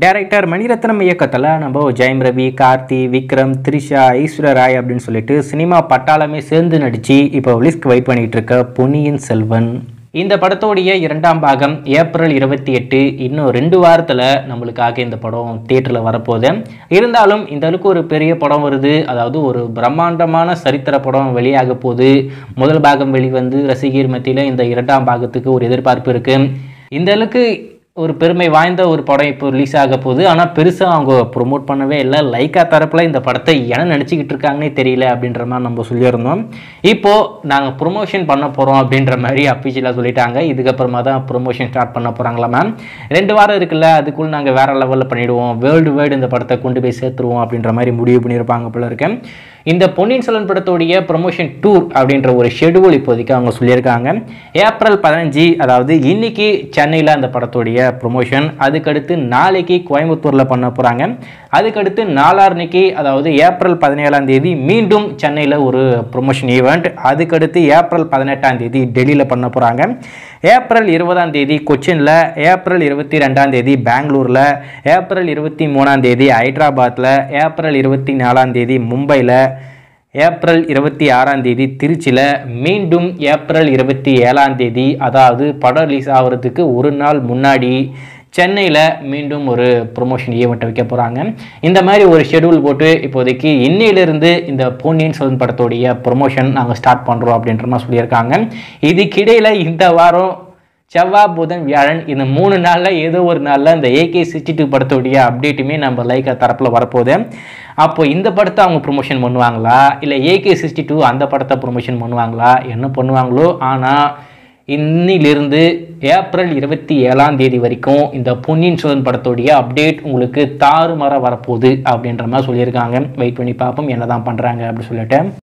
director Mani Ratnam இயக்கத்தில் நம்ம ஜெயம் ரவி கார்த்தி விக்ரம் த்ரிஷா ஐஸ்வர்யா ராய் அப்படின்னு சொல்லிட்டு சினிமா பட்டாளமே சேர்ந்து நடித்து இப்போ ரிலீஸ்க்கு வெயிட் பண்ணிட்டு இருக்க பொன்னியின் செல்வன் இந்த படத்தோடைய இரண்டாம் பாகம் ஏப்ரல் இருபத்தி எட்டு இன்னும் ரெண்டு வாரத்தில் நம்மளுக்காக இந்த படம் தியேட்டரில் வரப்போகுது இருந்தாலும் இந்த அளவுக்கு ஒரு பெரிய படம் வருது அதாவது ஒரு பிரம்மாண்டமான சரித்திர படம் வெளியாக போகுது முதல் பாகம் வெளிவந்து ரசிகர் மத்தியில் இந்த இரண்டாம் பாகத்துக்கு ஒரு எதிர்பார்ப்பு இருக்குது இந்த அளவுக்கு ஒரு பெருமை வாய்ந்த ஒரு படம் இப்போ ரிலீஸ் ஆக போகுது ஆனால் பெருசாக அவங்க ப்ரொமோட் பண்ணவே இல்லை லைக்கா தரப்பில் இந்த படத்தை என்ன நினச்சிக்கிட்டு இருக்காங்கன்னே தெரியல அப்படின்ற மாதிரி நம்ம சொல்லியிருந்தோம் இப்போது நாங்கள் ப்ரொமோஷன் பண்ண போகிறோம் அப்படின்ற மாதிரி அஃபிஷியலாக சொல்லிட்டாங்க இதுக்கப்புறமா தான் ப்ரொமோஷன் ஸ்டார்ட் பண்ண போகிறாங்களா மேம் ரெண்டு வாரம் இருக்குல்ல அதுக்குள்ள நாங்கள் வேறு லெவலில் பண்ணிவிடுவோம் வேர்ல்டு வைடு இந்த படத்தை கொண்டு போய் சேர்த்துருவோம் அப்படின்ற மாதிரி முடிவு பண்ணியிருப்பாங்க போல இருக்கேன் இந்த பொன்னியின் செல்வன் படத்தோடைய ப்ரொமோஷன் டூர் அப்படின்ற ஒரு ஷெடியூல் இப்போதைக்கு அவங்க சொல்லியிருக்காங்க ஏப்ரல் பதினஞ்சு அதாவது இன்னைக்கு சென்னையில் அந்த படத்தோடைய ப்ரொமோஷன் அதுக்கடுத்து நாளைக்கு கோயம்புத்தூரில் பண்ண போகிறாங்க அதுக்கடுத்து நாளான்னைக்கு அதாவது ஏப்ரல் பதினேழாம் தேதி மீண்டும் சென்னையில் ஒரு ப்ரொமோஷன் ஈவெண்ட் அதுக்கடுத்து ஏப்ரல் பதினெட்டாம் தேதி டெல்லியில் பண்ண போகிறாங்க ஏப்ரல் இருபதாம் தேதி கொச்சினில் ஏப்ரல் இருபத்தி ரெண்டாம் தேதி பெங்களூரில் ஏப்ரல் இருபத்தி மூணாம் தேதி ஹைதராபாத்தில் ஏப்ரல் இருபத்தி நாலாம் தேதி மும்பையில் ஏப்ரல் இருபத்தி ஆறாம் தேதி திருச்சியில் மீண்டும் ஏப்ரல் இருபத்தி ஏழாம் தேதி அதாவது படம் ரிலீஸ் ஆகிறதுக்கு ஒரு நாள் முன்னாடி சென்னையில் மீண்டும் ஒரு ப்ரொமோஷன் ஈவெண்ட் வைக்க போகிறாங்க இந்த மாதிரி ஒரு ஷெடியூல் போட்டு இப்போதைக்கு இன்னையிலிருந்து இந்த பொன்னியின் செல்வன் படத்தோடைய ப்ரொமோஷன் நாங்கள் ஸ்டார்ட் பண்ணுறோம் அப்படின்ற மாதிரி சொல்லியிருக்காங்க இதுக்கிடையில் இந்த வாரம் செவ்வாய் புதன் வியாழன் இந்த மூணு நாளில் ஏதோ ஒரு நாளில் இந்த ஏகே சிக்ஸ்டி டூ படத்தோடைய அப்டேட்டுமே நம்ம லைக்கா தரப்பில் வரப்போகுது அப்போ இந்த படத்தை அவங்க ப்ரொமோஷன் பண்ணுவாங்களா இல்லை ஏகே சிக்ஸ்டி டூ அந்த படத்தை ப்ரொமோஷன் பண்ணுவாங்களா என்ன பண்ணுவாங்களோ ஆனால் இன்னிலிருந்து ஏப்ரல் இருபத்தி ஏழாம் தேதி வரைக்கும் இந்த பொன்னியின் செல்வன் படத்தோடைய அப்டேட் உங்களுக்கு தாறுமாற வரப்போகுது அப்படின்ற மாதிரி சொல்லியிருக்காங்க வெயிட் பண்ணி பார்ப்போம் என்ன தான் பண்ணுறாங்க அப்படின்னு சொல்லிட்டு